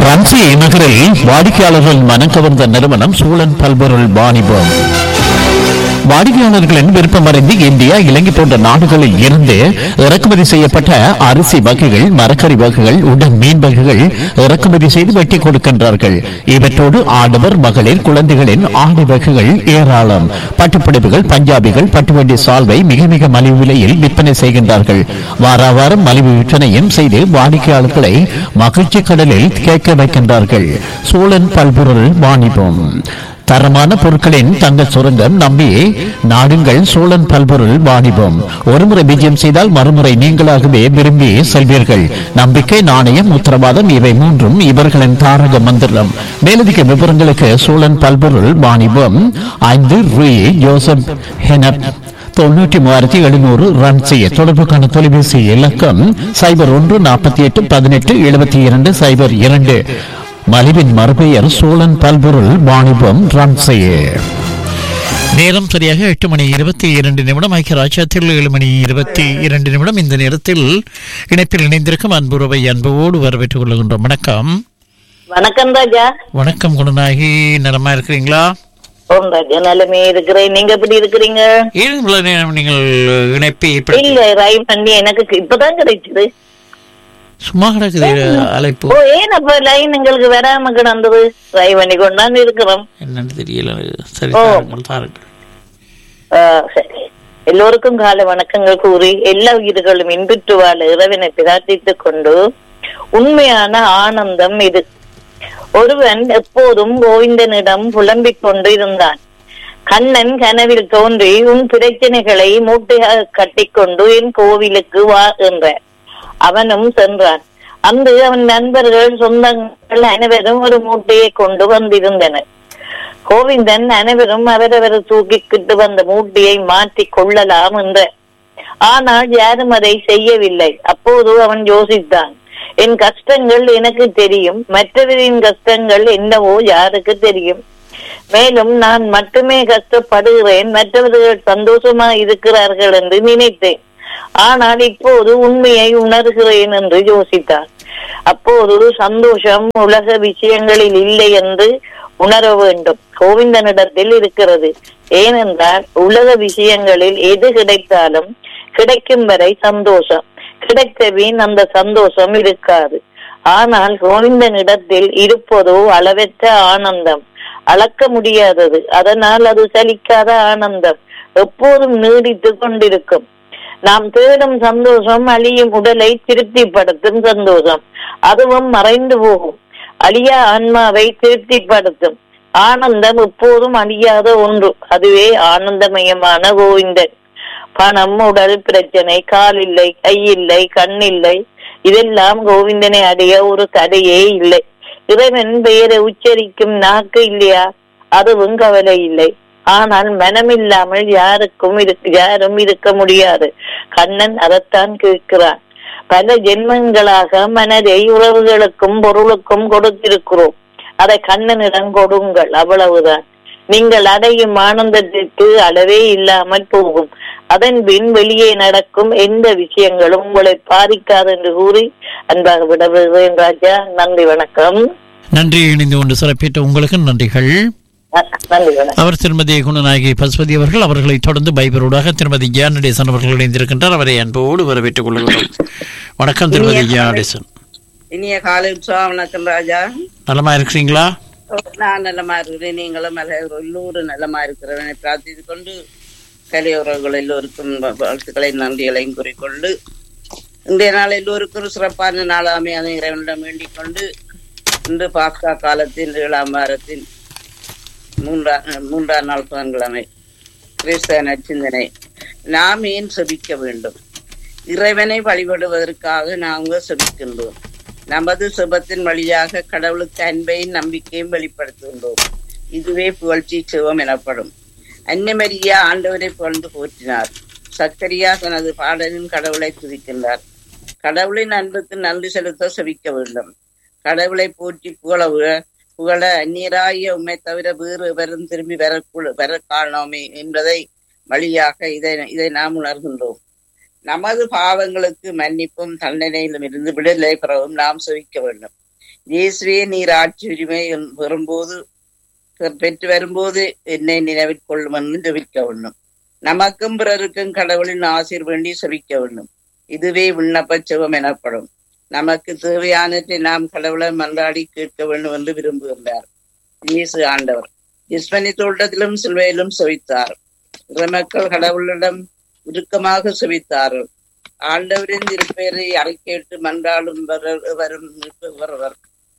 ரன்சி நகரில் வாடிக்கையாளர்கள் மனம் கவர்ந்த நிறுவனம் சூழன் பல்பொருள் வாணிபம் வாடிக்கையாளர்களின் விருப்பமறிந்து இந்தியா இலங்கை போன்ற நாடுகளில் இருந்து இறக்குமதி செய்யப்பட்ட அரிசி வகைகள் மரக்கறி வகைகள் உடன் மீன் வகைகள் இறக்குமதி செய்து வெட்டி கொடுக்கின்றார்கள் இவற்றோடு ஆடவர் மகளிர் குழந்தைகளின் ஆடை வகைகள் ஏராளம் பட்டுப்புடவைகள் பஞ்சாபிகள் பட்டுவண்டி சால்வை மிக மிக மலிவு விலையில் விற்பனை செய்கின்றார்கள் வாரா வாரம் மலிவு விற்பனையும் செய்து வாடிக்கையாளர்களை மகிழ்ச்சி கடலில் கேட்க வைக்கின்றார்கள் சூழன் பல்பொருள் வாணிபம் தரமான பொருட்களின் தங்க சுரங்கம் நம்பி நாடுங்கள் சோழன் பல்பொருள் வாணிபம் ஒருமுறை விஜயம் செய்தால் மறுமுறை நீங்களாகவே விரும்பி செல்வீர்கள் நம்பிக்கை நாணயம் உத்தரவாதம் இவை மூன்றும் இவர்களின் தாரக மந்திரம் மேலதிக விவரங்களுக்கு சோழன் பல்பொருள் வாணிபம் ஐந்து ரூ ஜோசப் ஹெனப் தொண்ணூற்றி மூவாயிரத்தி எழுநூறு ரன் செய்ய தொடர்புக்கான தொலைபேசி இலக்கம் சைபர் ஒன்று நாற்பத்தி எட்டு பதினெட்டு எழுபத்தி இரண்டு சைபர் இரண்டு மலிவின் மறுபெயர் சோழன் பல்பொருள் வாணிபம் ரன் செய்ய நேரம் சரியாக எட்டு மணி இருபத்தி இரண்டு நிமிடம் ஐக்கிய ராஜ்யத்தில் ஏழு மணி இருபத்தி இரண்டு நிமிடம் இந்த நேரத்தில் இணைப்பில் இணைந்திருக்கும் அன்புறவை அன்போடு வரவேற்றுக் கொள்கின்றோம் வணக்கம் வணக்கம் ராஜா வணக்கம் குணநாயகி நலமா இருக்கிறீங்களா ஓம் ராஜா நலமே இருக்கிறேன் நீங்க எப்படி இருக்கிறீங்க ஏன் இவ்வளவு நேரம் நீங்கள் இணைப்பை இப்படி இல்ல ரைவ் பண்ணி எனக்கு இப்பதான் கிடைச்சது சும்மா கிடக்குது அழைப்பு ஓ ஏன் அப்ப லைன் எங்களுக்கு வராம கிடந்தது ரைவ் பண்ணி கொண்டாந்து இருக்கிறோம் என்னன்னு தெரியல சரி ஓ. தாருங்கள் தாருங்கள் ஆ, சரி எல்லோருக்கும் கால வணக்கங்கள் கூறி எல்லா உயிர்களும் இன்புற்று வாழ இறைவனை பிரார்த்தித்துக் கொண்டு உண்மையான ஆனந்தம் இது ஒருவன் எப்போதும் கோவிந்தனிடம் புலம்பிக் கொண்டு இருந்தான் கண்ணன் கனவில் தோன்றி உன் பிரச்சனைகளை மூட்டையாக கட்டிக்கொண்டு என் கோவிலுக்கு வா என்றார் அவனும் சென்றான் அன்று அவன் நண்பர்கள் சொந்தங்கள் அனைவரும் ஒரு மூட்டையை கொண்டு வந்திருந்தனர் கோவிந்தன் அனைவரும் அவரவர் தூக்கிக்கிட்டு வந்த மூட்டையை மாற்றி கொள்ளலாம் என்ற ஆனால் யாரும் அதை செய்யவில்லை அப்போது அவன் யோசித்தான் என் கஷ்டங்கள் எனக்கு தெரியும் மற்றவரின் கஷ்டங்கள் என்னவோ யாருக்கு தெரியும் மேலும் நான் மட்டுமே கஷ்டப்படுகிறேன் மற்றவர்கள் சந்தோஷமா இருக்கிறார்கள் என்று நினைத்தேன் ஆனால் இப்போது உண்மையை உணர்கிறேன் என்று யோசித்தான் அப்போது சந்தோஷம் உலக விஷயங்களில் இல்லை என்று உணர வேண்டும் கோவிந்தனிடத்தில் இருக்கிறது ஏனென்றால் உலக விஷயங்களில் எது கிடைத்தாலும் கிடைக்கும் வரை சந்தோஷம் கிடைத்தபின் அந்த சந்தோஷம் இருக்காது ஆனால் கோவிந்தனிடத்தில் இருப்பதோ அளவற்ற ஆனந்தம் அளக்க முடியாதது அதனால் அது சலிக்காத ஆனந்தம் எப்போதும் நீடித்து கொண்டிருக்கும் நாம் தேடும் சந்தோஷம் அழியும் உடலை திருப்திப்படுத்தும் சந்தோஷம் அதுவும் மறைந்து போகும் அழியா ஆன்மாவை திருப்திப்படுத்தும் ஆனந்தம் எப்போதும் அழியாத ஒன்று அதுவே ஆனந்தமயமான கோவிந்தன் பணம் உடல் பிரச்சனை கால் இல்லை கை இல்லை கண் இல்லை இதெல்லாம் கோவிந்தனை அடைய ஒரு தடையே இல்லை இறைவன் பெயரை உச்சரிக்கும் நாக்கு இல்லையா அதுவும் கவலை இல்லை ஆனால் மனமில்லாமல் யாருக்கும் இருக்கு யாரும் இருக்க முடியாது கண்ணன் அதைத்தான் கேட்கிறான் பல ஜென்மங்களாக மனதை உறவுகளுக்கும் பொருளுக்கும் கொடுத்திருக்கிறோம் அதை கண்ணனிடம் கொடுங்கள் அவ்வளவுதான் நீங்கள் அடையும் ஆனந்தத்திற்கு அளவே இல்லாமல் போகும் அதன் பின் வெளியே நடக்கும் எந்த விஷயங்களும் உங்களை பாதிக்காது என்று கூறி அன்பாக விடவிடுகிறேன் ராஜா நன்றி வணக்கம் நன்றி இணைந்து கொண்டு சிறப்பித்த உங்களுக்கு நன்றிகள் ந- நன்றி வணக்கம் அவர் திருமதி குணநாயகி பசுபதி அவர்கள் அவர்களை தொடர்ந்து பைபரோடாக திருமதி ஜியானடேசன் அவர்கள் இணைந்திருக்கின்றார் அவரை அன்போடு வரவேற்றுக் கொள்கிறோம் வணக்கம் திருமதி ஜியானடேசன் இனிய காலை உற்சவம் வணக்கம் ராஜா நலமா இருக்கிறீங்களா நான் நலமா இருக்கிறேன் நீங்களும் நல்ல எல்லோரும் நலமா இருக்கிறவனை பிரார்த்தித்துக் கொண்டு கலை உறவுகள் எல்லோருக்கும் வ- வாழ்த்துக்களை நன்றிகளையும் கூறிக்கொண்டு இன்றைய நாள் எல்லோருக்கும் ஒரு சிறப்பான நாளாமே அதை இறைவனிடம் வேண்டிக் கொண்டு இன்று பாஸ்கா காலத்தின் ஏழாம் வாரத்தின் மூன்றாம் மூன்றாம் நாள் புதன்கிழமை கிறிஸ்தவ நற்சிந்தனை நாம் ஏன் செபிக்க வேண்டும் இறைவனை வழிபடுவதற்காக நாங்கள் செபிக்கின்றோம் நமது செபத்தின் வழியாக கடவுளுக்கு அன்பையும் நம்பிக்கையும் வெளிப்படுத்துகின்றோம் இதுவே புகழ்ச்சி சிவம் எனப்படும் அன்னமரியா ஆண்டவரை புகழ்ந்து போற்றினார் சக்கரியா தனது பாடலின் கடவுளை துதிக்கின்றார் கடவுளின் அன்புக்கு நன்றி செலுத்த செபிக்க வேண்டும் கடவுளை போற்றி புகழ புகழ அந்நியராகிய உண்மை தவிர வேறு எவரும் திரும்பி வரக்குள் வர காணோமே என்பதை வழியாக இதை இதை நாம் உணர்கின்றோம் நமது பாவங்களுக்கு மன்னிப்பும் தண்டனையிலும் இருந்து விடுதலை பெறவும் நாம் செவிக்க வேண்டும் இயேசுவே நீர் ஆட்சி உரிமை வரும்போது பெற்று வரும்போது என்னை நினைவிற்கொள்ளும் என்று ஜெபிக்க வேண்டும் நமக்கும் பிறருக்கும் கடவுளின் ஆசீர் வேண்டி செபிக்க வேண்டும் இதுவே விண்ணப்ப செவம் எனப்படும் நமக்கு தேவையானதை நாம் கடவுளை மன்றாடி கேட்க வேண்டும் என்று விரும்புகிறார் இயேசு ஆண்டவர் இஸ்மனி தோட்டத்திலும் சிலுவையிலும் செவித்தார் மக்கள் கடவுளிடம் இறுக்கமாக செவித்தார்கள் ஆண்டவரின் திருப்பெயரை அறிக்கையிட்டு மன்றாடும் வரும் வருவர்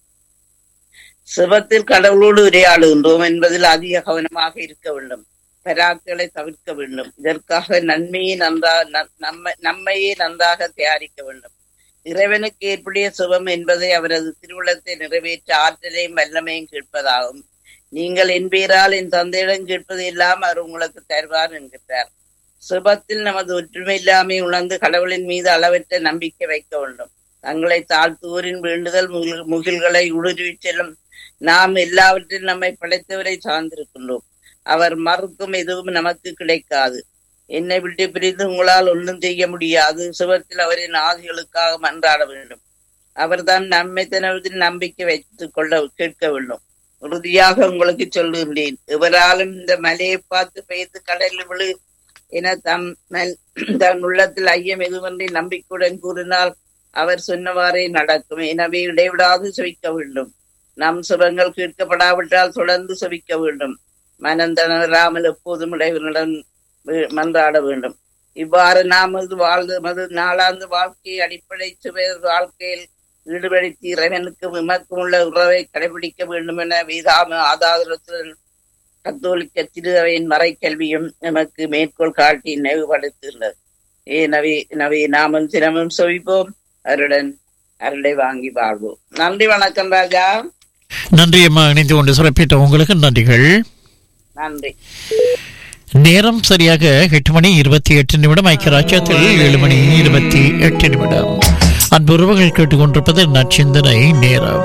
சிவத்தில் கடவுளோடு உரையாடுகின்றோம் என்பதில் அதிக கவனமாக இருக்க வேண்டும் பராக்களை தவிர்க்க வேண்டும் இதற்காக நன்மையை நன்றாக நம்ம நம்மையே நன்றாக தயாரிக்க வேண்டும் இறைவனுக்கு ஏற்புடைய சுபம் என்பதை அவரது திருவுளத்தை நிறைவேற்ற ஆற்றலையும் வல்லமையும் கேட்பதாகும் நீங்கள் என் பேரால் என் தந்தையிடம் கேட்பது எல்லாம் அவர் உங்களுக்கு தருவார் என்கிறார் சுபத்தில் நமது ஒற்றுமை இல்லாமை உணர்ந்து கடவுளின் மீது அளவற்ற நம்பிக்கை வைக்க வேண்டும் தங்களை தாழ்த்துவோரின் வேண்டுதல் முகில் முகில்களை ஊடுருவி செல்லும் நாம் எல்லாவற்றிலும் நம்மை படைத்தவரை சார்ந்திருக்கின்றோம் அவர் மறுக்கும் எதுவும் நமக்கு கிடைக்காது என்னை விட்டு பிரிந்து உங்களால் ஒன்றும் செய்ய முடியாது சுபத்தில் அவரின் ஆதிகளுக்காக மன்றாட வேண்டும் அவர்தான் நம்மை தனது நம்பிக்கை வைத்துக் கொள்ள கேட்க வேண்டும் உறுதியாக உங்களுக்கு சொல்லுகின்றேன் இவராலும் இந்த மலையை பார்த்து பெய்து கடலில் விழு என தம் தன் உள்ளத்தில் ஐயம் எதுவென்றி நம்பிக்கையுடன் கூறினால் அவர் சொன்னவாறே நடக்கும் எனவே இடைவிடாது செவிக்க வேண்டும் நம் சுரங்கள் கேட்கப்படாவிட்டால் தொடர்ந்து செவிக்க வேண்டும் மனந்தனராமல் எப்போதும் இடைவனுடன் மன்றாட வேண்டும் இவ்வாறு நாம் வாழ்ந்து நாளாந்து வாழ்க்கையை அடிப்படை சுவை வாழ்க்கையில் ஈடுபடுத்தி இறைவனுக்கு விமக்கும் உள்ள உறவை கடைபிடிக்க வேண்டும் என வேதாம ஆதாரத்துடன் கத்தோலிக்க திருவையின் மறைக்கல்வியும் நமக்கு மேற்கோள் காட்டி நினைவுபடுத்துகிறது ஏ நவி நவி நாமும் தினமும் சொவிப்போம் அவருடன் அருளை வாங்கி வாழ்வோம் நன்றி வணக்கம் ராஜா நன்றி அம்மா இணைந்து கொண்டு சிறப்பித்த உங்களுக்கு நன்றிகள் நன்றி நேரம் சரியாக எட்டு மணி இருபத்தி எட்டு நிமிடம் ஐக்கிய ராஜ்யத்தில் ஏழு மணி இருபத்தி எட்டு நிமிடம் அன்பு உறவுகள் கேட்டுக்கொண்டிருப்பது நச்சிந்தனை நேரம்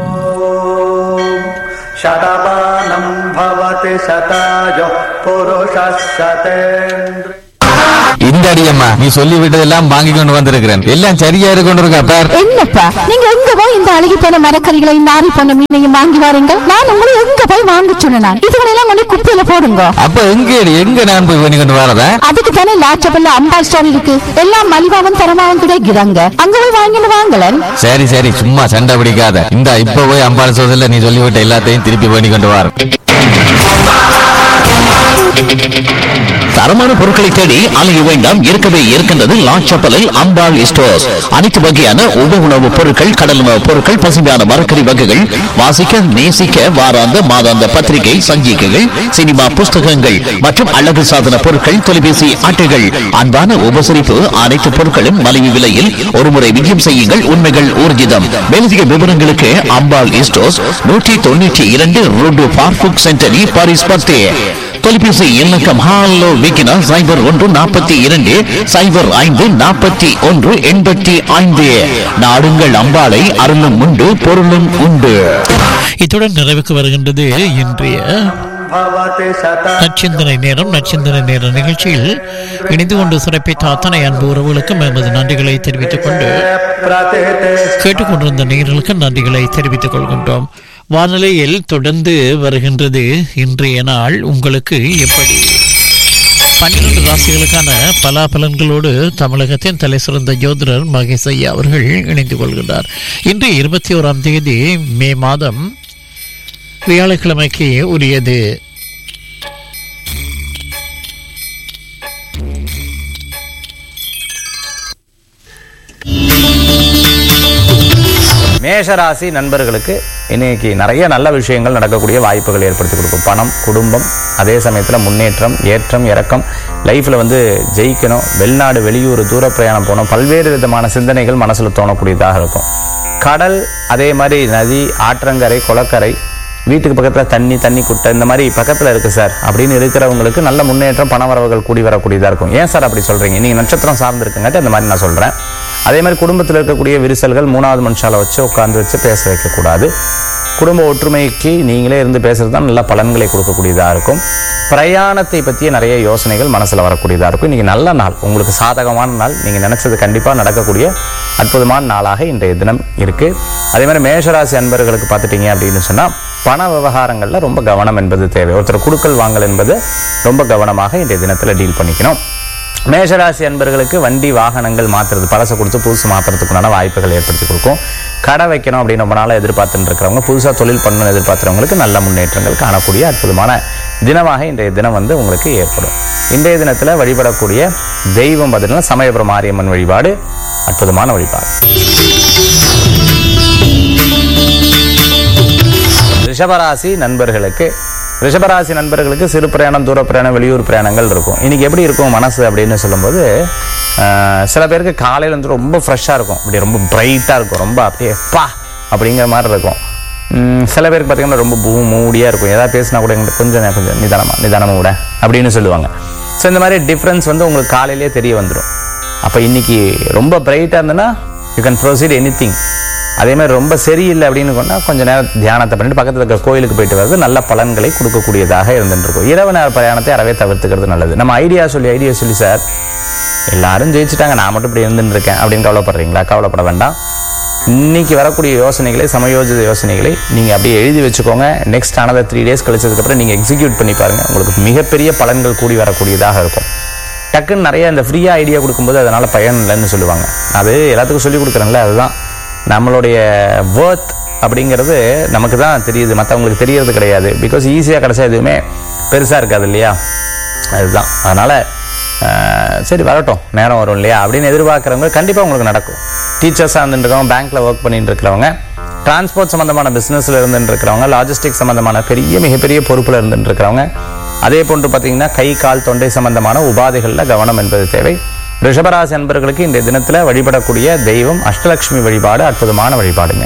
शतमानं भवति शतायो पुरुषः शतेन्द्र இந்த அடியம்மா நீ சொல்லி விட்டதெல்லாம் வாங்கி கொண்டு வந்திருக்கிறேன் எல்லாம் சரியா இருக்கு கொண்டு இருக்கா பார் என்னப்பா நீங்க எங்க போய் இந்த அழுகி போன மரக்கறிகளை நாரி போன மீனையும் வாங்கி வாருங்க நான் உங்களை எங்க போய் வாங்க சொன்னேன் இதுகளெல்லாம் கொண்டு குப்பையில போடுங்க அப்ப எங்க எங்க நான் போய் பண்ணி கொண்டு வரதா அதுக்கு தானே லாச்சபல்ல அம்பாள் ஸ்டோர் இருக்கு எல்லாம் மலிவாவும் தரமாவும் கிடைக்கிறாங்க அங்க போய் வாங்கிட்டு வாங்கலன் சரி சரி சும்மா சண்டை பிடிக்காத இந்த இப்ப போய் அம்பாள் சோதல நீ சொல்லிவிட்ட எல்லாத்தையும் திருப்பி பண்ணி கொண்டு வர தரமான பொருட்களை தேடி அலைய வேண்டாம் இருக்கவே இருக்கின்றது லாச்சப்பலில் அம்பாள் ஸ்டோர்ஸ் அனைத்து வகையான உப உணவுப் பொருட்கள் கடல் உணவுப் பொருட்கள் பசுமையான மரக்கறி வகைகள் வாசிக்க நேசிக்க வாராந்த மாதாந்த பத்திரிகை சஞ்சிகைகள் சினிமா புஸ்தகங்கள் மற்றும் அழகு சாதன பொருட்கள் தொலைபேசி அட்டைகள் அன்பான உபசரிப்பு அனைத்து பொருட்களும் மலிவு விலையில் ஒருமுறை விஜயம் செய்யுங்கள் உண்மைகள் ஊர்ஜிதம் மேலதிக விவரங்களுக்கு அம்பாள் ஸ்டோர்ஸ் நூற்றி தொண்ணூற்றி இரண்டு ரோடு பார்புக் சென்டரி பாரிஸ் பத்தே தொலைபேசி இலக்கம் ஹாலோ விக்கினா சைபர் ஒன்று நாற்பத்தி இரண்டு சைபர் ஐந்து நாற்பத்தி ஒன்று எண்பத்தி ஐந்து நாடுங்கள் அம்பாளை அருளும் உண்டு பொருளும் உண்டு இத்துடன் நிறைவுக்கு வருகின்றது இன்றைய भवति शत நச்சிந்தனை நேரம் நச்சிந்தனை நேர நிகழ்ச்சியில் இணைந்து கொண்டு சிறப்பித்த அத்தனை அன்பு உறவுகளுக்கும் எமது நன்றிகளை தெரிவித்துக் கொண்டு प्रतीते கேட்டுக்கொண்டிருந்த நேர்களுக்கு நன்றிகளை தெரிவித்துக் கொள்கின்றோம் வானிலையில் தொடர்ந்து வருகின்றது இன்றைய நாள் உங்களுக்கு எப்படி பன்னிரண்டு ராசிகளுக்கான பலாபலன்களோடு தமிழகத்தின் தலை சிறந்த ஜோதிடர் மகேஷ் ஐயா அவர்கள் இணைந்து கொள்கின்றார் இன்று இருபத்தி ஓராம் தேதி மே மாதம் வியாழக்கிழமைக்கு உரியது மேஷராசி நண்பர்களுக்கு இன்னைக்கு நிறைய நல்ல விஷயங்கள் நடக்கக்கூடிய வாய்ப்புகள் ஏற்படுத்தி கொடுக்கும் பணம் குடும்பம் அதே சமயத்தில் முன்னேற்றம் ஏற்றம் இறக்கம் லைஃப்பில் வந்து ஜெயிக்கணும் வெளிநாடு வெளியூர் தூர பிரயாணம் போகணும் பல்வேறு விதமான சிந்தனைகள் மனசில் தோணக்கூடியதாக இருக்கும் கடல் அதே மாதிரி நதி ஆற்றங்கரை குளக்கரை வீட்டுக்கு பக்கத்தில் தண்ணி தண்ணி குட்டை இந்த மாதிரி பக்கத்தில் இருக்குது சார் அப்படின்னு இருக்கிறவங்களுக்கு நல்ல முன்னேற்றம் பண வரவுகள் கூடி வரக்கூடியதாக இருக்கும் ஏன் சார் அப்படி சொல்கிறீங்க நீங்கள் நட்சத்திரம் சார்ந்து இருக்குங்காட்டி அந்த மாதிரி நான் சொல்கிறேன் அதே மாதிரி குடும்பத்தில் இருக்கக்கூடிய விரிசல்கள் மூணாவது மனுஷால வச்சு உட்காந்து வச்சு பேச வைக்கக்கூடாது குடும்ப ஒற்றுமைக்கு நீங்களே இருந்து பேசுறது தான் நல்ல பலன்களை கொடுக்கக்கூடியதாக இருக்கும் பிரயாணத்தை பற்றிய நிறைய யோசனைகள் மனசில் வரக்கூடியதாக இருக்கும் இன்னைக்கு நல்ல நாள் உங்களுக்கு சாதகமான நாள் நீங்கள் நினச்சது கண்டிப்பாக நடக்கக்கூடிய அற்புதமான நாளாக இன்றைய தினம் இருக்கு அதே மாதிரி மேஷராசி அன்பர்களுக்கு பார்த்துட்டீங்க அப்படின்னு சொன்னால் பண விவகாரங்களில் ரொம்ப கவனம் என்பது தேவை ஒருத்தர் குடுக்கல் வாங்கல் என்பது ரொம்ப கவனமாக இன்றைய தினத்தில் டீல் பண்ணிக்கணும் மேஷராசி அன்பர்களுக்கு வண்டி வாகனங்கள் மாற்றுறது பழசை கொடுத்து புதுசு மாற்றுறதுக்குண்டான வாய்ப்புகள் ஏற்படுத்தி கொடுக்கும் கடை வைக்கணும் அப்படின்னு ரொம்ப நாளாக எதிர்பார்த்துட்டு இருக்கிறவங்க புதுசாக தொழில் பண்ணணும்னு எதிர்பார்க்குறவங்களுக்கு நல்ல முன்னேற்றங்கள் காணக்கூடிய அற்புதமான தினமாக இன்றைய தினம் வந்து உங்களுக்கு ஏற்படும் இன்றைய தினத்தில் வழிபடக்கூடிய தெய்வம் பார்த்தீங்கன்னா சமயபுரம் மாரியம்மன் வழிபாடு அற்புதமான வழிபாடு ரிஷபராசி நண்பர்களுக்கு ரிஷபராசி நண்பர்களுக்கு சிறு பிரயாணம் தூர பிரயாணம் வெளியூர் பிரயாணங்கள் இருக்கும் இன்னைக்கு எப்படி இருக்கும் மனசு அப்படின்னு சொல்லும்போது ஆஹ், சில பேருக்கு காலையில் வந்து ரொம்ப ஃப்ரெஷ்ஷாக இருக்கும் அப்படியே ரொம்ப பிரைட்டாக இருக்கும் ரொம்ப அப்படியே பா அப்படிங்கிற மாதிரி இருக்கும் உம், சில பேருக்கு பார்த்தீங்கன்னா ரொம்ப பூ மூடியாக இருக்கும் ஏதாவது பேசினா கூட எங்களுக்கு கொஞ்சம் நே- கொஞ்சம் நிதானமாக நிதானமாக விட அப்படின்னு சொல்லுவாங்க ஸோ இந்த மாதிரி டிஃப்ரென்ஸ் வந்து உங்களுக்கு காலையிலேயே தெரிய வந்துடும் அப்போ இன்னைக்கு ரொம்ப பிரைட்டாக இருந்ததுன்னா you can proceed anything அதே மாதிரி ரொம்ப சரியில்லை அப்படின்னு சொன்னா கொஞ்ச நேரம் தியானத்தை பண்ணிட்டு பக்கத்தில் இருக்கிற கோயிலுக்கு போயிட்டு வர்றது நல்ல பலன்களை கொடுக்கக்கூடியதாக இருந்துட்டு இருக்கும் இரவு நேர பிரயாணத்தை அறவே தவிர்த்துக்கிறது நல்லது நம்ம ஐடியா சொல்லி ஐடியா சொல்லி சார் எல்லாரும் ஜெயிச்சிட்டாங்க நான் மட்டும் இப்படி இருந்துட்டு இருக்கேன் அப்படின்னு கவலைப்படுறீங்களா கவலைப்பட வேண்டாம் இன்னைக்கு வரக்கூடிய யோசனைகளை சமயோஜித யோசனைகளை நீங்கள் அப்படியே எழுதி வச்சுக்கோங்க நெக்ஸ்ட் ஆனதை த்ரீ டேஸ் கழிச்சதுக்கப்புறம் நீங்கள் எக்ஸிக்யூட் பண்ணி பாருங்க உங்களுக்கு மிகப்பெரிய பலன்கள் கூடி வரக்கூடியதாக இருக்கும் டக்குன்னு நிறைய இந்த ஃப்ரீயாக ஐடியா கொடுக்கும்போது அதனால பயன் இல்லைன்னு சொல்லுவாங்க அது எல்லாத்துக்கும் சொல்லி கொடுக்குறேன்ல அதுதான் நம்மளுடைய worth அப்படிங்கிறது நமக்கு தான் தெரியுது மற்றவங்களுக்கு தெரியறது கிடையாது பிகாஸ் ஈஸியாக கிடைச்சா எதுவுமே பெருசாக இருக்காது இல்லையா அதுதான் அதனால் சரி வரட்டும் நேரம் வரும் இல்லையா அப்படின்னு எதிர்பார்க்குறவங்க கண்டிப்பாக உங்களுக்கு நடக்கும் டீச்சர்ஸாக இருந்துருக்கவங்க பேங்க்கில் ஒர்க் பண்ணிட்டு இருக்கிறவங்க டிரான்ஸ்போர்ட் சம்மந்தமான பிஸ்னஸில் இருந்துட்டு இருக்கிறவங்க லாஜிஸ்டிக் சம்மந்தமான பெரிய மிகப்பெரிய பொறுப்பில் இருந்துட்டு இருக்கிறவங்க அதே போன்று பார்த்தீங்கன்னா கை கால் தொண்டை சம்பந்தமான உபாதைகளில் கவனம் என்பது தேவை ரிஷபராசி அன்பர்களுக்கு இந்த தினத்தில் வழிபடக்கூடிய தெய்வம் அஷ்டலட்சுமி வழிபாடு அற்புதமான வழிபாடுங்க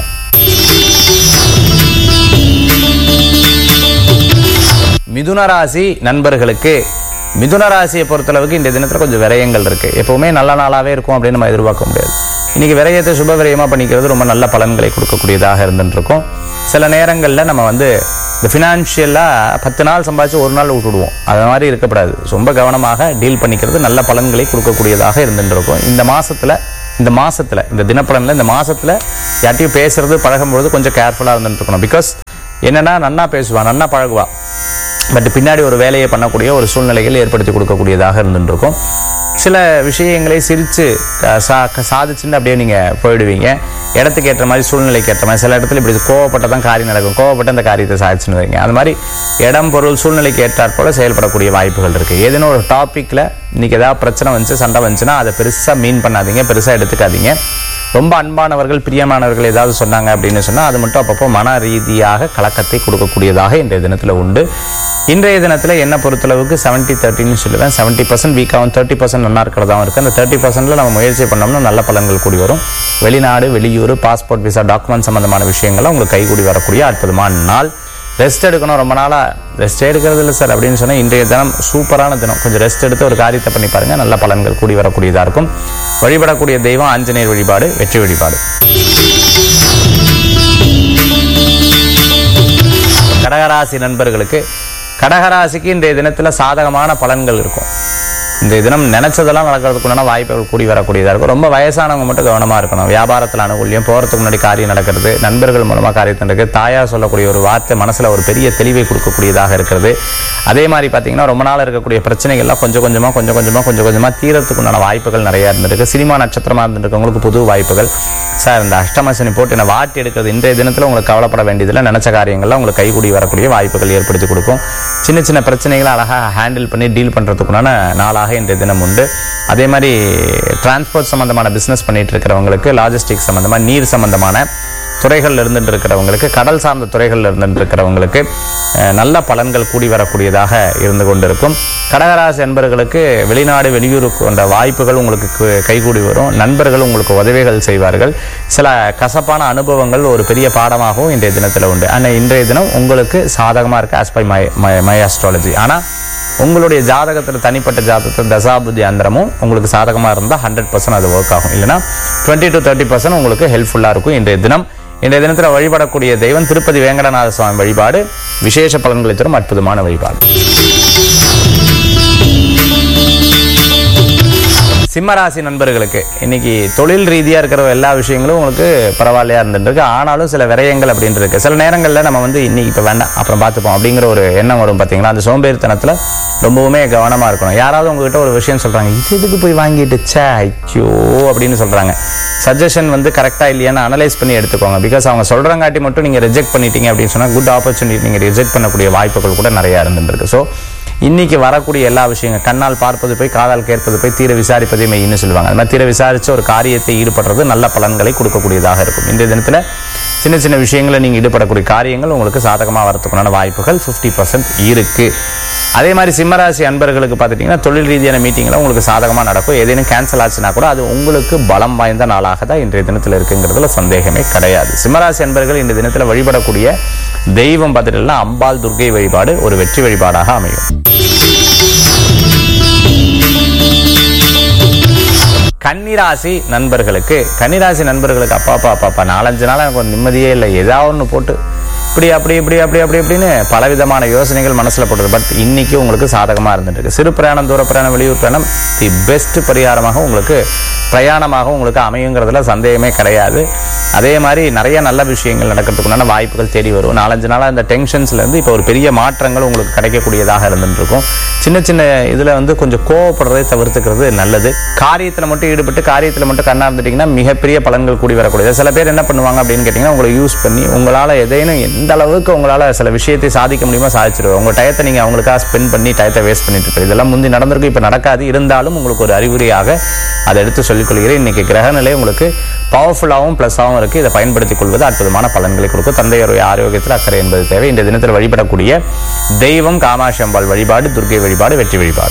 மிதுன ராசி நண்பர்களுக்கு மிதுன ராசியை பொறுத்தளவுக்கு இந்த தினத்தில் கொஞ்சம் விரயங்கள் இருக்கு எப்பவுமே நல்ல நாளாவே இருக்கும் அப்படின்னு நம்ம எதிர்பார்க்க முடியாது இன்னைக்கு விரயத்தை சுப விரயமா பண்ணிக்கிறது ரொம்ப நல்ல பலன்களை கொடுக்கக்கூடியதாக இருந்துட்டு இருக்கும் சில நேரங்களில் நம்ம வந்து இந்த ஃபினான்ஷியலாக பத்து நாள் சம்பாதிச்சு ஒரு நாள் விட்டுடுவோம் அது மாதிரி இருக்கக்கூடாது ரொம்ப கவனமாக டீல் பண்ணிக்கிறது நல்ல பலன்களை கொடுக்கக்கூடியதாக இருந்துட்டு இருக்கும் இந்த மாசத்துல இந்த மாசத்துல இந்த தினப்பலன்ல இந்த மாசத்துல யார்ட்டையும் பேசுறது பழகும்பொழுது கொஞ்சம் கேர்ஃபுல்லாக இருந்துட்டு இருக்கணும் பிகாஸ் என்னன்னா நன்னா பேசுவா நன்னா பழகுவா பட் பின்னாடி ஒரு வேலையை பண்ணக்கூடிய ஒரு சூழ்நிலைகள் ஏற்படுத்தி கொடுக்கக்கூடியதாக இருந்துட்டு இருக்கும் சில விஷயங்களை சிரித்து சாதிச்சுன்னு அப்படியே நீங்கள் போயிடுவீங்க இடத்துக்கு ஏற்ற மாதிரி சூழ்நிலைக்கு ஏற்ற மாதிரி சில இடத்துல இப்படி கோவப்பட்ட தான் காரியம் நடக்கும் கோவப்பட்டு அந்த காரியத்தை சாதிச்சுன்னு வரீங்க அது மாதிரி இடம் பொருள் சூழ்நிலைக்கு ஏற்றாற் போல செயல்படக்கூடிய வாய்ப்புகள் இருக்குது ஏதேனும் ஒரு டாப்பிக்கில் இன்னைக்கு ஏதாவது பிரச்சனை வந்துச்சு சண்டை வந்துச்சுன்னா அதை பெருசாக மீன் பண்ணாதீங்க பெருசாக எடுத்துக்காதீங்க ரொம்ப அன்பானவர்கள் பிரியமானவர்கள் ஏதாவது சொன்னாங்க அப்படின்னு சொன்னால் அது மட்டும் அப்பப்போ மன ரீதியாக கலக்கத்தை கொடுக்கக்கூடியதாக இன்றைய தினத்தில் உண்டு இன்றைய தினத்தில் என்ன பொறுத்தளவுக்கு செவன்ட்டி தேர்ட்டின்னு சொல்லுவேன் செவன்ட்டி பர்சன்ட் வீக்காகவும் தேர்ட்டி பர்சன்ட் நல்லா இருக்கிறதாவும் இருக்குது அந்த தேர்ட்டி பர்சன்ட்ல நம்ம முயற்சி பண்ணோம்னா நல்ல பலன்கள் கூடி வரும் வெளிநாடு வெளியூர் பாஸ்போர்ட் விசா டாக்குமெண்ட் சம்பந்தமான விஷயங்கள்லாம் உங்களுக்கு கைகூடி வரக்கூடிய அற்புதமான நாள் ரெஸ்ட் எடுக்கணும் ரொம்ப நாளாக ரெஸ்ட் எடுக்கிறது இல்லை சார் அப்படின்னு சொன்னால் இன்றைய தினம் சூப்பரான தினம் கொஞ்சம் ரெஸ்ட் எடுத்து ஒரு காரியத்தை பண்ணி பாருங்க நல்ல பலன்கள் கூடி வரக்கூடியதாக இருக்கும் வழிபடக்கூடிய தெய்வம் ஆஞ்சநேயர் வழிபாடு வெற்றி வழிபாடு கடகராசி நண்பர்களுக்கு கடகராசிக்கு இன்றைய தினத்தில் சாதகமான பலன்கள் இருக்கும் இன்றைய தினம் நினைச்சதெல்லாம் நடக்கிறதுக்குண்டான வாய்ப்புகள் கூடி வரக்கூடியதாக இருக்கும் ரொம்ப வயசானவங்க மட்டும் கவனமாக இருக்கணும் வியாபாரத்தில் அனுகூல்யம் போகிறதுக்கு முன்னாடி காரியம் நடக்கிறது நண்பர்கள் மூலமாக காரியத்தை நடக்குது தாயார் சொல்லக்கூடிய ஒரு வார்த்தை மனசில் ஒரு பெரிய தெளிவை கொடுக்கக்கூடியதாக இருக்கிறது அதே மாதிரி பார்த்தீங்கன்னா ரொம்ப நாள் இருக்கக்கூடிய பிரச்சனைகள்லாம் கொஞ்சம் கொஞ்சமாக கொஞ்சம் கொஞ்சமாக கொஞ்சம் கொஞ்சமாக தீரத்துக்குண்டான வாய்ப்புகள் நிறையா இருந்திருக்கு சினிமா நட்சத்திரமாக இருந்திருக்கவங்களுக்கு புது வாய்ப்புகள் சார் இந்த அஷ்டம சனி போட்டு என்னை வாட்டி எடுக்கிறது இன்றைய தினத்தில் உங்களுக்கு கவலைப்பட வேண்டியதில்லை நினச்ச காரியங்கள்லாம் உங்களுக்கு கைகூடி வரக்கூடிய வாய்ப்புகள் ஏற்படுத்தி கொடுக்கும் சின்ன சின்ன பிரச்சனைகளை அழகாக ஹேண்டில் பண்ணி டீல் பண்ணுறதுக்குண்டான நாளாக இன்றைய தினம் உண்டு அதே மாதிரி டிரான்ஸ்போர்ட் சம்மந்தமான பிஸ்னஸ் பண்ணிட்டு இருக்கிறவங்களுக்கு லாஜிஸ்டிக் சம்மந்தமாக நீர் சம்மந்தமான துறைகளில் இருந்துட்டு இருக்கிறவங்களுக்கு கடல் சார்ந்த துறைகளில் இருந்துட்டு இருக்கிறவங்களுக்கு அஹ், நல்ல பலன்கள் கூடி வரக்கூடியதாக இருந்து கொண்டிருக்கும் கடகராசி அன்பர்களுக்கு வெளிநாடு வெளியூர் கொண்ட வாய்ப்புகள் உங்களுக்கு கு- கைகூடி வரும் நண்பர்கள் உங்களுக்கு உதவிகள் செய்வார்கள் சில கசப்பான அனுபவங்கள் ஒரு பெரிய பாடமாகவும் இன்றைய தினத்தில் உண்டு ஆனால் இன்றைய தினம் உங்களுக்கு சாதகமாக இருக்கு as by my my my astrology ஆனால் உங்களுடைய ஜாதகத்தில் தனிப்பட்ட ஜாதகத்தில் தசாபுதி அந்தரமும் உங்களுக்கு சாதகமாக இருந்தால் ஹண்ட்ரட் பர்சன்ட் அது ஒர்க் ஆகும் இல்லைனா டுவெண்ட்டி டு தேர்ட்டி பர்சன்ட் உங்களுக்கு ஹெல்ப்ஃபுல்லாக இருக்கும் இன்றைய தினம் இன்றைய தினத்தில் வழிபடக்கூடிய தெய்வம் திருப்பதி வேங்கடநாத சுவாமி வழிபாடு விசேஷ பலன்களை தரும் அற்புதமான வழிபாடு சிம்மராசி நண்பர்களுக்கு இன்னைக்கு தொழில் ரீதியாக இருக்கிற எல்லா விஷயங்களும் உங்களுக்கு பரவாயில்லையா இருந்துருக்கு ஆனாலும் சில விரயங்கள் அப்படின்னு இருக்கு சில நேரங்களில் நம்ம வந்து இன்னைக்கு இப்போ வேண்டாம் அப்புறம் பார்த்துப்போம் அப்படிங்கிற ஒரு எண்ணம் வரும் பார்த்தீங்களா அந்த சோம்பேறித்தனத்தில் ரொம்பவுமே கவனமாக இருக்கணும் யாராவது உங்ககிட்ட ஒரு விஷயம் சொல்கிறாங்க இது எதுக்கு போய் வாங்கிட்டு ச்சே ஐயோ அப்படின்னு சொல்கிறாங்க சஜஷன் வந்து கரெக்டாக இல்லையான்னு அனலைஸ் பண்ணி எடுத்துக்கோங்க பிகாஸ் அவங்க சொல்கிறங்காட்டி மட்டும் நீங்கள் ரிஜெக்ட் பண்ணிட்டீங்க அப்படின்னு சொன்னால் குட் ஆப்பர்ச்சுனிட்டி நீங்கள் ரிஜெக்ட் பண்ணக்கூடிய வாய்ப்புகள் கூட நிறையா இருந்துருக்கு ஸோ இன்னைக்கு வரக்கூடிய எல்லா விஷயங்கள் கண்ணால் பார்ப்பது போய் காதால் கேட்பது போய் தீர விசாரிப்பதே மெய்ன்னு சொல்லுவாங்க அது மாதிரி தீர விசாரிச்சு ஒரு காரியத்தை ஈடுபடுறது நல்ல பலன்களை கொடுக்கக்கூடியதாக இருக்கும் இன்றைய தினத்தில் சின்ன சின்ன விஷயங்களை நீங்கள் ஈடுபடக்கூடிய காரியங்கள் உங்களுக்கு சாதகமாக வரத்துக்குண்டான வாய்ப்புகள் ஃபிஃப்டி பர்சன்ட் இருக்கு அதே மாதிரி சிம்மராசி அன்பர்களுக்கு பார்த்துட்டிங்கன்னா தொழில் ரீதியான மீட்டிங்கில் உங்களுக்கு சாதகமாக நடக்கும் ஏதேனும் கேன்சல் ஆச்சுன்னா கூட அது உங்களுக்கு பலம் வாய்ந்த நாளாக தான் இன்றைய தினத்தில் இருக்குங்கிறதுல சந்தேகமே கிடையாது சிம்மராசி அன்பர்கள் இந்த தினத்தில் வழிபடக்கூடிய தெய்வம் பார்த்துட்டீங்கன்னா அம்பாள் துர்க்கை வழிபாடு ஒரு வெற்றி வழிபாடாக அமையும் கன்னிராசி நண்பர்களுக்கு கன்னிராசி நண்பர்களுக்கு அப்பாப்பா அப்பாப்பா நாலஞ்சு நாள் எனக்கு ஒரு நிம்மதியே இல்லை ஏதாவது ஒன்று போட்டு இப்படி அப்படி இப்படி அப்படி அப்படி இப்படின்னு பலவிதமான யோசனைகள் மனசுல போட்டது பட் இன்னைக்கு உங்களுக்கு சாதகமா இருந்துட்டு இருக்கு சிறு பிரயாணம் தூர பிரயாணம் வெளியூர் பிரயாணம் தி பெஸ்ட் பரிகாரமாக உங்களுக்கு பிரயாணமாக உங்களுக்கு அமையுங்கிறதுல சந்தேகமே கிடையாது அதே மாதிரி நிறைய நல்ல விஷயங்கள் நடக்கிறதுக்குண்டான வாய்ப்புகள் தேடி வரும் நாலஞ்சு நாளாக இந்த டென்ஷன்ஸ்ல இருந்து இப்போ ஒரு பெரிய மாற்றங்கள் உங்களுக்கு கிடைக்கக்கூடியதாக இருந்துட்டு இருக்கும் சின்ன சின்ன இதுல வந்து கொஞ்சம் கோவப்படுறதை தவிர்த்துக்கிறது நல்லது காரியத்துல மட்டும் ஈடுபட்டு காரியத்துல மட்டும் கண்ணா இருந்துட்டீங்கன்னா மிகப்பெரிய பலன்கள் கூடி வரக்கூடியது சில பேர் என்ன பண்ணுவாங்க அப்படின்னு கேட்டீங்கன்னா உங்களை யூஸ் பண்ணி உங்களால எதையும் எந்த அளவுக்கு உங்களால சில விஷயத்தை சாதிக்க முடியுமோ சாதிச்சிருவாங்க உங்க டயத்தை நீங்க அவங்களுக்காக ஸ்பெண்ட் பண்ணி டயத்தை வேஸ்ட் பண்ணிட்டு இருப்பீங்க இதெல்லாம் முந்தி நடந்திருக்கு இப்ப நடக்காது இருந்தாலும் உங்களுக்கு ஒரு அறிகுறியாக அதை எடுத்து சொல்லிக் கொள்கிறேன் இன்னைக்கு கிரகநிலை உங்களுக்கு பவர்ஃபுல்லாகவும் ப்ளஸ்ஸாகவும் இருக்கு இதை பயன்படுத்திக் கொள்வது அற்புதமான பலன்களை கொடுக்கும் தந்தையருடைய ஆரோக்கியத்தில் அக்கறை என்பது தேவை இந்த தினத்தில் வழிபடக்கூடிய தெய்வம் காமாட்சி அம்பாள் வழிபாடு துர்க்கை வழிபாடு வெற்றி வழிபாடு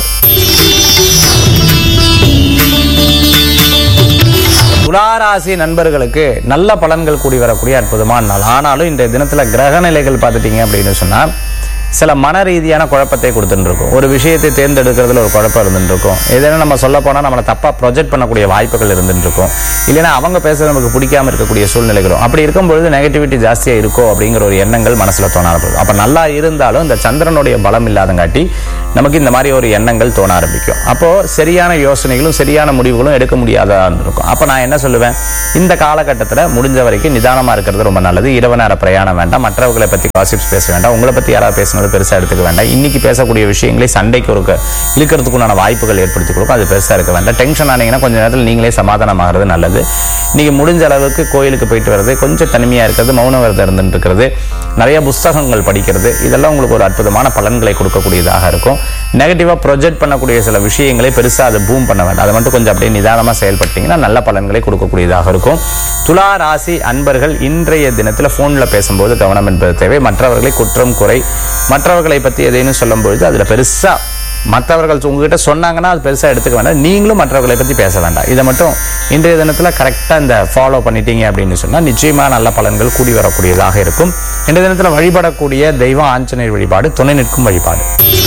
துளாராசி நண்பர்களுக்கு நல்ல பலன்கள் கூடி வரக்கூடிய அற்புதமான நாள் ஆனாலும் இன்றைய தினத்துல கிரக நிலைகள் பார்த்துட்டீங்க அப்படின்னு சொன்னா சில மன ரீதியான குழப்பத்தை கொடுத்துட்டு இருக்கும் ஒரு விஷயத்தை தேர்ந்தெடுக்கிறதுல ஒரு குழப்பம் இருந்துட்டு இருக்கும் ஏதேனும் நம்ம சொல்ல போனா நம்மளை தப்பா ப்ரொஜெக்ட் பண்ணக்கூடிய வாய்ப்புகள் இருந்துட்டு இருக்கும் இல்லைன்னா அவங்க பேசுறது நமக்கு பிடிக்காம இருக்கக்கூடிய சூழ்நிலைகளும் அப்படி இருக்கும்பொழுது நெகட்டிவிட்டி ஜாஸ்தியா இருக்கோ அப்படிங்கிற ஒரு எண்ணங்கள் மனசுல தோண ஆரம்பிக்கும் அப்ப நல்லா இருந்தாலும் இந்த சந்திரனுடைய பலம் இல்லாதங்காட்டி நமக்கு இந்த மாதிரி ஒரு எண்ணங்கள் தோண ஆரம்பிக்கும் அப்போ சரியான யோசனைகளும் சரியான முடிவுகளும் எடுக்க முடியாதா இருக்கும் அப்ப நான் என்ன சொல்லுவேன் இந்த காலகட்டத்தில் முடிஞ்ச வரைக்கும் நிதானமா இருக்கிறது ரொம்ப நல்லது இரவு நேர பிரயாணம் வேண்டாம் மற்றவர்களை பத்தி காசிப்ஸ் பேச வேண்டாம் உங்களை பத்தி யாராவது பேசினது பெருசா எடுத்துக்க வேண்டாம் இன்னைக்கு பேசக்கூடிய விஷயங்களை சண்டைக்கு ஒரு க- இழுக்கிறதுக்குண்டான வாய்ப்புகள் ஏற்படுத்தி கொடுக்கும் அது பெருசா இருக்க வேண்டாம் டென்ஷன் ஆனீங்கன்னா கொஞ்ச நேரத்தில் நீங்களே சமாதானமாகிறது நல்லது நீங்க முடிஞ்ச அளவுக்கு கோயிலுக்கு போயிட்டு வர்றது கொஞ்சம் தனிமையா இருக்கிறது மௌன விரதம் இருந்துட்டு இருக்கிறது நிறைய புஸ்தகங்கள் படிக்கிறது இதெல்லாம் உங்களுக்கு ஒரு அற்புதமான பலன்களை கொடுக்கக்கூடியதாக இருக்கும் நெகட்டிவா ப்ரொஜெக்ட் பண்ணக்கூடிய சில விஷயங்களை பெருசா அதை பூம் பண்ண வேண்டாம் அதை மட்டும் கொஞ்சம் அப்படியே நிதானமா செயல்பட்டீங்கன்னா நல்ல பலன்களை கொடுக்கக்கூடியதாக இருக்கும் துலா ராசி அன்பர்கள் இன்றைய தினத்துல போன்ல பேசும்போது கவனம் என்பது தேவை மற்றவர்களை குற்றம் குறை மற்றவர்களை பத்தி எதையும் சொல்லும் பொழுது அதுல பெருசா மற்றவர்கள் உங்ககிட்ட சொன்னாங்கன்னா அது பெருசா எடுத்துக்க வேண்டாம் நீங்களும் மற்றவர்களை பத்தி பேச வேண்டாம் இதை மட்டும் இன்றைய தினத்துல கரெக்டா இந்த ஃபாலோ பண்ணிட்டீங்க அப்படின்னு சொன்னா நிச்சயமா நல்ல பலன்கள் கூடி வரக்கூடியதாக இருக்கும் இன்றைய தினத்துல வழிபடக்கூடிய தெய்வம் ஆஞ்சநேயர் வழிபாடு துணை நிற்கும் வழிபாடு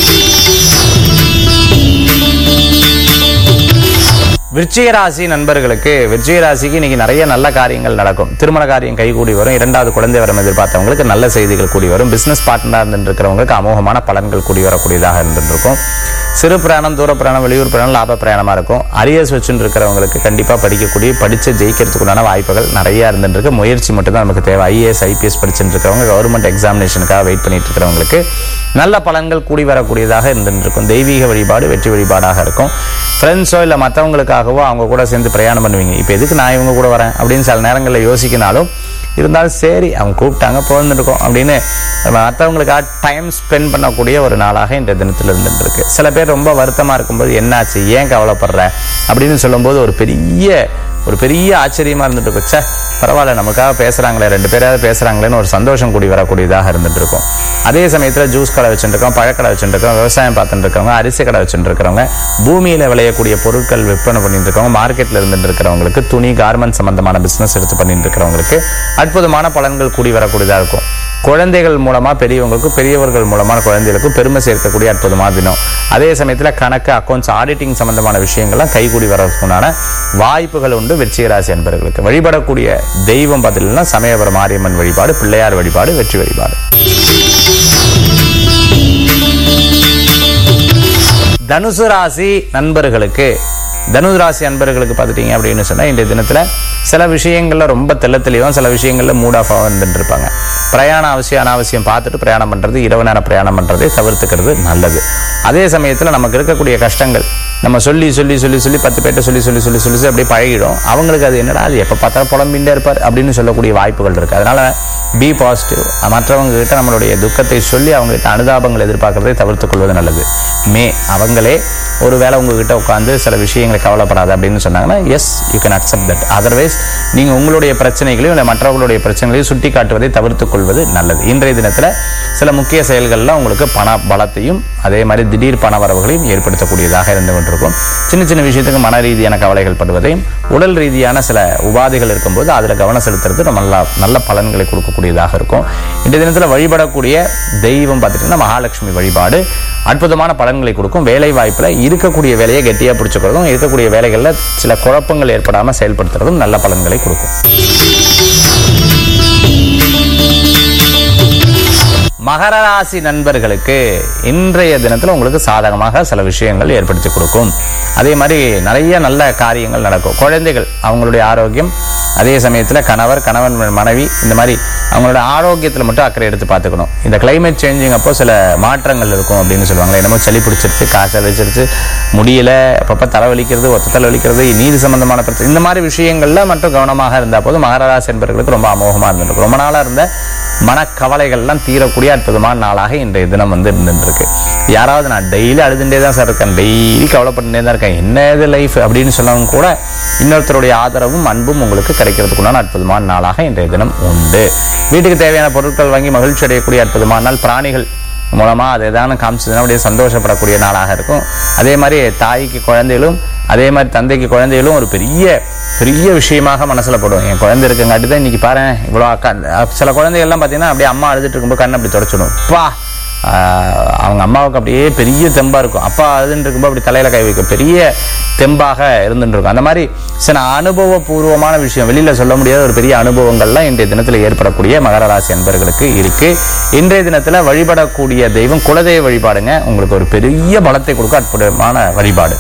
விருச்சிக ராசி நண்பர்களுக்கு விருச்சிக ராசிக்கு இன்னைக்கு நிறைய நல்ல காரியங்கள் நடக்கும் திருமண காரியம் கைகூடி வரும் இரண்டாவது குழந்தை வரம் எதிர்பார்த்தவங்களுக்கு நல்ல செய்திகள் கூடி வரும் பிசினஸ் பார்ட்னராக இருந்துட்டு இருக்கிறவங்களுக்கு அமோகமான பலன்கள் கூடி வரக்கூடியதாக இருந்துட்டு இருக்கும் சிறு பிரயாணம் தூர பிரயாணம் வெளியூர் பிரயாணம் லாப பிரயாணமா இருக்கும் அரியர்ஸ் வச்சுட்டு இருக்கிறவங்களுக்கு கண்டிப்பா படிக்கக்கூடிய படிச்சு ஜெயிக்கிறதுக்குண்டான வாய்ப்புகள் நிறைய இருந்துட்டு இருக்கு முயற்சி மட்டும் தான் நமக்கு தேவை ஐஏஎஸ் ஐபிஎஸ் படிச்சுட்டு இருக்கிறவங்க கவர்மெண்ட் எக்ஸாமினேஷனுக்காக வெயிட் பண்ணிட்டு இருக்கிறவங்களுக்கு நல்ல பலன்கள் கூடி வரக்கூடியதாக இருந்துட்டு இருக்கும் தெய்வீக வழிபாடு வெற்றி வழிபாடாக இருக்கும் ஃப்ரெண்ட்ஸோ இல்லை மற்றவங்களுக்காகவோ அவங்க கூட சேர்ந்து பிரயாணம் பண்ணுவீங்க இப்போ எதுக்கு நான் இவங்க கூட வரேன் அப்படின்னு சில நேரங்களில் யோசிக்கினாலும் இருந்தாலும் சரி அவங்க கூப்பிட்டாங்க போந்துருக்கோம் அப்படின்னு மற்றவங்களுக்காக டைம் ஸ்பெண்ட் பண்ணக்கூடிய ஒரு நாளாக இந்த தினத்தில் இருந்துட்டு இருக்கு சில பேர் ரொம்ப வருத்தமாக இருக்கும்போது என்னாச்சு ஏன் கவலைப்படுற அப்படின்னு சொல்லும்போது ஒரு பெரிய ஒரு பெரிய ஆச்சரியமா இருந்துட்டு இருக்கும் ச்சே பரவாயில்ல நமக்காக பேசுறாங்களே ரெண்டு பேராவது பேசுறாங்களேன்னு ஒரு சந்தோஷம் கூடி வரக்கூடியதாக இருந்துட்டு இருக்கும் அதே சமயத்துல ஜூஸ் கடை வச்சுட்டு இருக்கோம் பழக்கடை வச்சுட்டு இருக்கோம் விவசாயம் பார்த்துட்டு இருக்கவங்க அரிசி கடை வச்சுட்டு இருக்கிறவங்க பூமியில விளையக்கூடிய பொருட்கள் விற்பனை பண்ணிட்டு இருக்கவங்க மார்க்கெட்ல இருந்துட்டு இருக்கிறவங்களுக்கு துணி கார்மெண்ட் சம்பந்தமான பிசினஸ் எடுத்து பண்ணிட்டு இருக்கிறவங்களுக்கு அற்புதமான பலன்கள் கூடி வரக்கூடியதா இருக்கும் குழந்தைகள் மூலமா பெரியவங்களுக்கும் பெரியவர்கள் மூலமான குழந்தைகளுக்கும் பெருமை சேர்க்கக்கூடிய அற்புதமான தினம் அதே சமயத்துல கணக்கு அக்கௌண்ட்ஸ் ஆடிட்டிங் சம்பந்தமான விஷயங்கள்லாம் கைகூடி வர்றதுக்குண்டான வாய்ப்புகள் உண்டு விருச்சிகராசி என்பவர்களுக்கு வழிபடக்கூடிய தெய்வம் பார்த்தீங்கன்னா சமயபுரம் மாரியம்மன் வழிபாடு பிள்ளையார் வழிபாடு வெற்றி வழிபாடு தனுசு ராசி நண்பர்களுக்கு தனுசு ராசி நண்பர்களுக்கு பார்த்துட்டீங்க அப்படின்னு சொன்னா இன்றைய தினத்துல சில விஷயங்கள்ல ரொம்ப தெள்ள தெளிவாக சில விஷயங்கள்ல மூட் ஆஃப் வந்துட்டு இருப்பாங்க பிரயாணம் அவசியம் அனாவசியம் பார்த்துட்டு பிரயாணம் பண்றது இரவு நேரம் பிரயாணம் பண்றதை தவிர்த்துக்கிறது நல்லது அதே சமயத்துல நமக்கு இருக்கக்கூடிய கஷ்டங்கள் நம்ம சொல்லி சொல்லி சொல்லி சொல்லி பத்து பேர்ட்ட சொல்லி சொல்லி சொல்லி சொல்லி சொல்லி அப்படியே பழகிடும் அவங்களுக்கு அது என்னடா அது எப்போ பார்த்தாலும் புலம்பின்ண்டே இருப்பார் அப்படின்னு சொல்லக்கூடிய வாய்ப்புகள் இருக்கு அதனால பி பாசிட்டிவ் மற்றவங்க கிட்ட நம்மளுடைய துக்கத்தை சொல்லி அவங்க கிட்ட அனுதாபங்கள் எதிர்பார்க்கறதை தவிர்த்துக் கொள்வது நல்லது மே அவங்களே ஒரு வேளை உங்ககிட்ட உட்காந்து சில விஷயங்களை கவலைப்படாது அப்படின்னு சொன்னாங்கன்னா yes you can accept that otherwise நீங்க உங்களுடைய பிரச்சனைகளையும் இல்லை மற்றவர்களுடைய பிரச்சனைகளையும் சுட்டி காட்டுவதை தவிர்த்துக் கொள்வது நல்லது இன்றைய தினத்துல சில முக்கிய செயல்கள்லாம் உங்களுக்கு பண பலத்தையும் அதே மாதிரி திடீர் பண வரவுகளையும் ஏற்படுத்தக்கூடியதாக இருந்து கொண்டிருக்கும் சின்ன சின்ன விஷயத்துக்கு மன ரீதியான கவலைகள் படுவதையும் உடல் ரீதியான சில உபாதைகள் இருக்கும்போது அதுல கவனம் செலுத்துறது ரொம்ப நல்ல நல்ல பலன்களை கொடுக்கக்கூடியதாக இருக்கும் இன்றைய தினத்துல வழிபடக்கூடிய தெய்வம் பார்த்துட்டீங்கன்னா மகாலட்சுமி வழிபாடு அற்புதமான பலன்களை கொடுக்கும் வேலை வாய்ப்புல இருக்கக்கூடிய வேலையை கெட்டியா பிடிச்சுக்கிறதும் இருக்கக்கூடிய வேலைகள்ல சில குழப்பங்கள் ஏற்படாம செயல்படுத்துறதும் நல்ல பலன்களை கொடுக்கும் மகர ராசி நண்பர்களுக்கு இன்றைய தினத்துல உங்களுக்கு சாதகமாக சில விஷயங்கள் ஏற்படுத்தி கொடுக்கும் அதே மாதிரி நிறைய நல்ல காரியங்கள் நடக்கும் குழந்தைகள் அவங்களுடைய ஆரோக்கியம் அதே சமயத்துல கணவர் கணவன் மனைவி இந்த மாதிரி அவங்களோட ஆரோக்கியத்துல மட்டும் அக்கறை எடுத்து பார்த்துக்கணும் இந்த கிளைமேட் சேஞ்சிங் அப்போ சில மாற்றங்கள் இருக்கும் அப்படின்னு சொல்லுவாங்க என்னமோ சளி பிடிச்சிருச்சு காய்ச்சல் வச்சிருச்சு முடியல அப்பப்போ தலைவலிக்கிறது ஒத்த தலைவலிக்கிறது நீதி சம்பந்தமான பிரச்சனை இந்த மாதிரி விஷயங்கள்ல மட்டும் கவனமாக இருந்தா போதும் மகர ராசி என்பவர்களுக்கு ரொம்ப அமோகமா இருந்திருக்கும் ரொம்ப நாளா இருந்த மனக்கவலைகள்லாம் தீரக்கூடிய அற்புதமான நாளாக இன்றைய தினம் வந்து இருந்துருக்கு யாராவது நான் டெய்லி அழுதுண்டே தான் சார் இருக்கேன் டெய்லி கவலைப்பட்டுட்டே தான் இருக்கேன் என்ன இது லைஃப் அப்படின்னு சொல்லவும் கூட இன்னொருத்தருடைய ஆதரவும் அன்பும் உங்களுக்கு கிடைக்கிறதுக்குண்டான அற்புதமான நாளாக இன்றைய தினம் உண்டு வீட்டுக்கு தேவையான பொருட்கள் வாங்கி மகிழ்ச்சி அடையக்கூடிய அற்புதமான நாள் பிராணிகள் மூலமா அது எதான காமிச்சதுன்னா அப்படியே சந்தோஷப்படக்கூடிய நாளாக இருக்கும் அதே மாதிரி தாய்க்கு குழந்தைகளும் அதே மாதிரி தந்தைக்கு குழந்தைகளும் ஒரு பெரிய பெரிய விஷயமாக மனசுல படும் என் குழந்தை இருக்கங்காட்டி தான் இன்னைக்கு பாரு இவ்வளோ அக்கா சில குழந்தைகள்லாம் பார்த்தீங்கன்னா அப்படியே அம்மா அழுதுட்டு இருக்கும்போது கண்ணை அப்படி தொடச்சிடும் பா ஆஹ் அவங்க அம்மாவுக்கு அப்படியே பெரிய தெம்பா இருக்கும் அப்பா அழுதுன்னு இருக்கும்போது அப்படி தலையில கை வைக்கும் பெரிய தெம்பாக இருந்துட்டு இருக்கும் அந்த மாதிரி சில அனுபவபூர்வமான விஷயம் வெளியில சொல்ல முடியாத ஒரு பெரிய அனுபவங்கள்லாம் இன்றைய தினத்துல ஏற்படக்கூடிய மகர ராசி அன்பர்களுக்கு இருக்கு இன்றைய தினத்துல வழிபடக்கூடிய தெய்வம் குலதெய்வ வழிபாடுங்க உங்களுக்கு ஒரு பெரிய பலத்தை கொடுக்க அற்புதமான வழிபாடு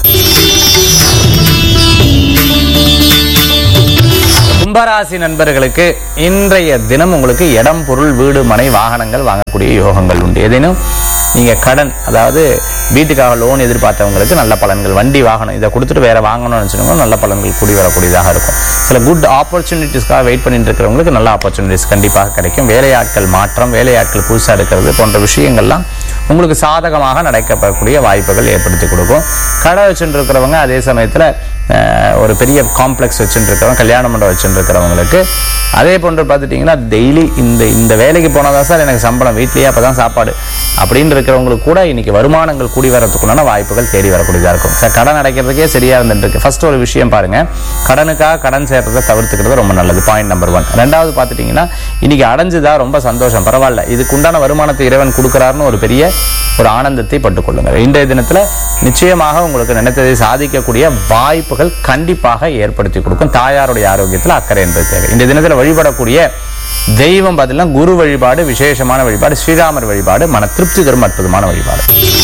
கும்பராசி நண்பர்களுக்கு இன்றைய தினம் உங்களுக்கு இடம் பொருள் வீடு மனை வாகனங்கள் வாங்கக்கூடிய யோகங்கள் உண்டு ஏதேனும் நீங்க கடன் அதாவது வீட்டுக்காக லோன் எதிர்பார்த்தவங்களுக்கு நல்ல பலன்கள் வண்டி வாகனம் இதை கொடுத்துட்டு வேற வாங்கணும்னு நினைச்சவங்க நல்ல பலன்கள் கூடி வரக்கூடியதாக இருக்கும் சில குட் ஆப்பர்ச்சுனிட்டிஸ்க்காக வெயிட் பண்ணிட்டு இருக்கிறவங்களுக்கு நல்ல ஆப்பர்ச்சுனிட்டிஸ் கண்டிப்பாக கிடைக்கும் வேலையாட்கள் மாற்றம் வேலையாட்கள் புதுசாக எடுக்கிறது போன்ற விஷயங்கள்லாம் உங்களுக்கு சாதகமாக நடக்கப்படக்கூடிய வாய்ப்புகள் ஏற்படுத்தி கொடுக்கும் கடை வச்சுட்டு இருக்கிறவங்க அதே சமயத்துல அஹ், ஒரு பெரிய காம்ப்ளெக்ஸ் வச்சுட்டு இருக்கிறவங்க கல்யாண மண்டபம் வச்சுட்டு இருக்கிறவங்களுக்கு அதே போன்று பார்த்துட்டிங்கன்னா டெய்லி இந்த இந்த வேலைக்கு போனாதான் சார் எனக்கு சம்பளம் வீட்லயே அப்பதான் சாப்பாடு அப்படின்னு இருக்கிறவங்களுக்கு கூட இன்னைக்கு வருமானங்கள் கூடி வரதுக்குண்டான வாய்ப்புகள் தேடி வரக்கூடியதா இருக்கும் சார் கடன் அடைக்கிறதுக்கே சரியா இருந்துட்டு இருக்கு ஃபர்ஸ்ட் ஒரு விஷயம் பாருங்க கடனுக்காக கடன் சேர்றதை தவிர்த்துக்கிறது ரொம்ப நல்லது பாயிண்ட் நம்பர் ஒன் ரெண்டாவது பார்த்துட்டிங்கன்னா இன்னைக்கு அடைஞ்சுதா ரொம்ப சந்தோஷம் பரவாயில்ல இதுக்கு உண்டான வருமானத்தை இறைவன் கொடுக்குறாருன்னு ஒரு பெரிய ஒரு ஆனந்தத்தை பட்டுக்கொள்ளுங்க இன்றைய தினத்துல நிச்சயமாக உங்களுக்கு நினைத்ததை சாதிக்கக்கூடிய வாய்ப்புகள் கண்டிப்பாக ஏற்படுத்தி கொடுக்கும் தாயாருடைய ஆரோக்கியத்துல அக்கறை என்பது தேவை இந்த தினத்துல வழிபடக்கூடிய தெய்வம் பார்த்தீங்கன்னா குரு வழிபாடு விசேஷமான வழிபாடு ஸ்ரீராமர் வழிபாடு மன திருப்தி தரும் அற்புதமான வழிபாடு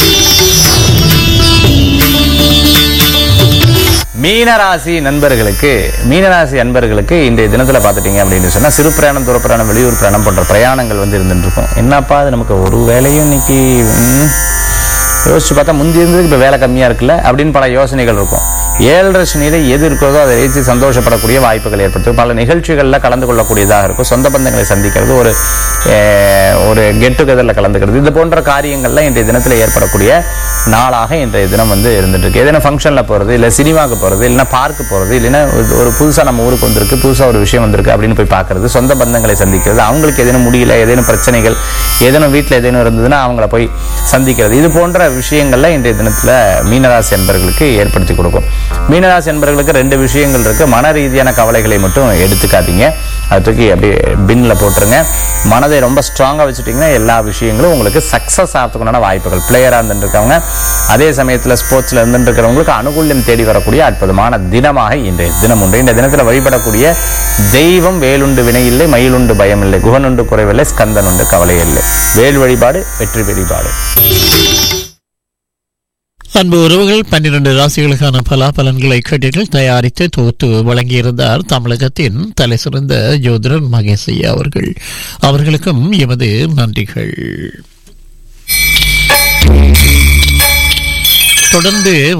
மீனராசி நண்பர்களுக்கு மீனராசி அன்பர்களுக்கு இன்றைய தினத்துல பார்த்துட்டீங்க அப்படின்னு சொன்னா சிறு பிரயாணம் தூர பிரயாணம் வெளியூர் பிரயாணம் போன்ற பிரயாணங்கள் வந்து இருந்துட்டு இருக்கும் என்னப்பா அது நமக்கு ஒரு வேலையும் இன்னைக்கு ம், யோசிச்சு பார்த்தா முந்தி இருந்ததுக்கு இப்போ வேலை கம்மியா இருக்குல்ல அப்படின்னு பல யோசனைகள் இருக்கும் ஏழரை சனியில எது இருக்கிறதோ அதை வைத்து சந்தோஷப்படக்கூடிய வாய்ப்புகள் ஏற்படுத்தும் பல நிகழ்ச்சிகளில் கலந்து கொள்ளக்கூடியதாக இருக்கும் சொந்த பந்தங்களை சந்திக்கிறது ஒரு அஹ், ஒரு கெட் டுகெதரில் கலந்துக்கிறது இது போன்ற காரியங்கள்லாம் இன்றைய தினத்தில் ஏற்படக்கூடிய நாளாக இன்றைய தினம் வந்து இருந்துட்டு இருக்கு ஏதேனும் ஃபங்க்ஷனில் போகிறது இல்லை சினிமாவுக்கு போகிறது இல்லைன்னா பார்க்கு போகிறது இல்லைன்னா ஒரு- ஒரு புதுசாக நம்ம ஊருக்கு வந்திருக்கு புதுசாக ஒரு விஷயம் வந்திருக்கு அப்படின்னு போய் பார்க்கறது சொந்த பந்தங்களை சந்திக்கிறது அவங்களுக்கு ஏதேனும் முடியல ஏதேனும் பிரச்சனைகள் ஏதேனும் வீட்டில் ஏதேனும் இருந்ததுன்னா அவங்கள போய் சந்திக்கிறது இது போன்ற விஷயங்கள்ல இன்றைய தினத்துல மீனராசி என்பர்களுக்கு ஏற்படுத்தி கொடுக்கும் மீனராசி என்பர்களுக்கு ரெண்டு விஷயங்கள் இருக்கு மன ரீதியான கவலைகளை மட்டும் எடுத்துக்காதீங்க அதை தூக்கி அப்படியே பின்ல போட்டுருங்க மனதை ரொம்ப ஸ்ட்ராங்காக வச்சுட்டிங்கன்னா எல்லா விஷயங்களும் உங்களுக்கு சக்ஸஸ் ஆகிறதுக்குண்டான வாய்ப்புகள் பிளேயராக இருந்துருக்கவங்க அதே சமயத்தில் ஸ்போர்ட்ஸில் இருந்துருக்கிறவங்களுக்கு அனுகூல்யம் தேடி வரக்கூடிய அற்புதமான தினமாக இன்றைய தினம் உண்டு இந்த தினத்தில் வழிபடக்கூடிய தெய்வம் வேலுண்டு வினை இல்லை மயிலுண்டு பயம் இல்லை குகனுண்டு குறைவில்லை ஸ்கந்தன் உண்டு கவலை இல்லை வேல் வழிபாடு வெற்றி வழிபாடு அன்பு உறவுகள் பன்னிரண்டு ராசிகளுக்கான பலாபலன்களை கேட்டீர்கள் தயாரித்து தொகுத்து வழங்கியிருந்தார் தமிழகத்தின் தலை சிறந்த ஜோதிடர் மகேசையா அவர்கள் அவர்களுக்கும் எமது நன்றிகள் தொடர்ந்து